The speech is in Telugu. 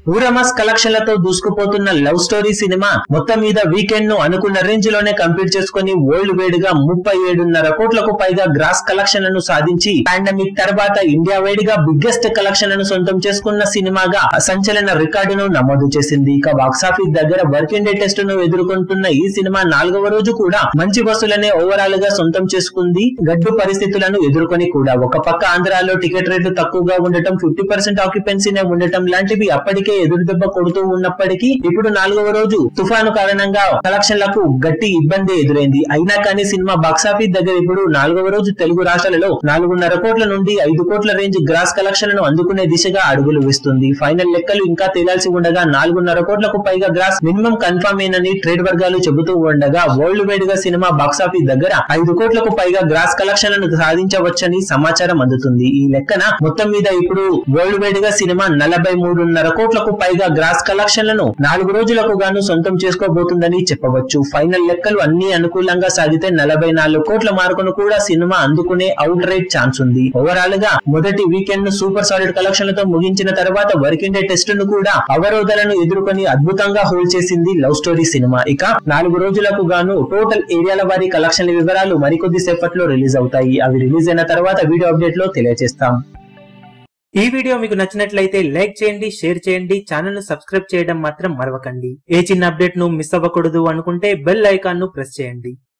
ఊరమాస్ కలెక్షన్లతో దూసుకుపోతున్న లవ్ స్టోరీ సినిమా మొత్తం మీద వీకెండ్ ను అనుకున్న రేంజ్ లోనే కంప్లీట్ చేసుకుని వరల్డ్ వైడ్ గా ముప్పై ఏడున్నర కోట్లకు పైగా గ్రాస్ కలెక్షన్లను సాధించి పాండమిక్ తర్వాత ఇండియా వైడ్ గా బిగ్గెస్ట్ కలెక్షన్లను సొంతం చేసుకున్న సినిమాగా సంచలన రికార్డును నమోదు చేసింది ఇక బాక్సాఫీస్ దగ్గర వర్కింగ్ డే టెస్ట్ ను ఎదుర్కొంటున్న ఈ సినిమా నాలుగవ రోజు కూడా మంచి వసూలనే ఓవరాల్ గా సొంతం చేసుకుంది గడ్డు పరిస్థితులను ఎదుర్కొని కూడా ఒక పక్క ఆంధ్రాలో టికెట్ రేట్లు తక్కువగా ఉండటం ఫిఫ్టీ పర్సెంట్ ఆక్యుపెన్సీనే ఉండటం లాంటివి అప్పటికే ఎదురు దెబ్బ కొడుతూ ఉన్నప్పటికీ ఇప్పుడు నాలుగవ రోజు తుఫాను కారణంగా కలెక్షన్లకు గట్టి ఇబ్బంది ఎదురైంది అయినా కానీ సినిమా బాక్సాఫీస్ దగ్గర ఇప్పుడు నాలుగవ రోజు తెలుగు రాష్ట్రాలలో నాలుగున్నర కోట్ల నుండి ఐదు కోట్ల రేంజ్ గ్రాస్ కలెక్షన్లను అందుకునే దిశగా అడుగులు వేస్తుంది ఫైనల్ లెక్కలు ఇంకా తేలాల్సి ఉండగా నాలుగున్నర కోట్లకు పైగా గ్రాస్ మినిమం కన్ఫర్మ్ ఏనని ట్రేడ్ వర్గాలు చెబుతూ ఉండగా వరల్డ్ వైడ్ గా సినిమా బాక్సాఫీస్ దగ్గర ఐదు కోట్లకు పైగా గ్రాస్ కలెక్షన్లను సాధించవచ్చని సమాచారం అందుతుంది ఈ లెక్కన మొత్తం మీద ఇప్పుడు వరల్డ్ వైడ్ గా సినిమా నలభై మూడున్నర కోట్లకు పైగా గ్రాస్ కలెక్షన్లను నాలుగు రోజులకు గాను సొంతం చేసుకోబోతుందని చెప్పవచ్చు ఫైనల్ లెక్కలు అన్ని అనుకూలంగా సాగితే నలభై నాలుగు కోట్ల మార్కును కూడా సినిమా అందుకునే అవుట్ రేట్ ఛాన్స్ ఉంది ఓవరాల్ గా మొదటి వీకెండ్ ను సూపర్ సాలిడ్ కలెక్షన్లతో ముగించిన తర్వాత వర్కింగ్ డే టెస్ట్ ను కూడా అవరోధాలను ఎదుర్కొని అద్భుతంగా హోల్డ్ చేసింది లవ్ స్టోరీ సినిమా ఇక నాలుగు రోజులకు గాను టోటల్ ఏరియాల వారి కలెక్షన్ల వివరాలు మరికొద్ది సేపట్లో రిలీజ్ అవుతాయి అవి రిలీజ్ అయిన తర్వాత వీడియో అప్డేట్ లో తెలియజేస్తాం ఈ వీడియో మీకు నచ్చినట్లయితే లైక్ చేయండి షేర్ చేయండి ఛానల్ ను సబ్స్క్రైబ్ చేయడం మాత్రం మరవకండి ఏ చిన్న అప్డేట్ ను మిస్ అవ్వకూడదు అనుకుంటే బెల్ ఐకాన్ ను ప్రెస్ చేయండి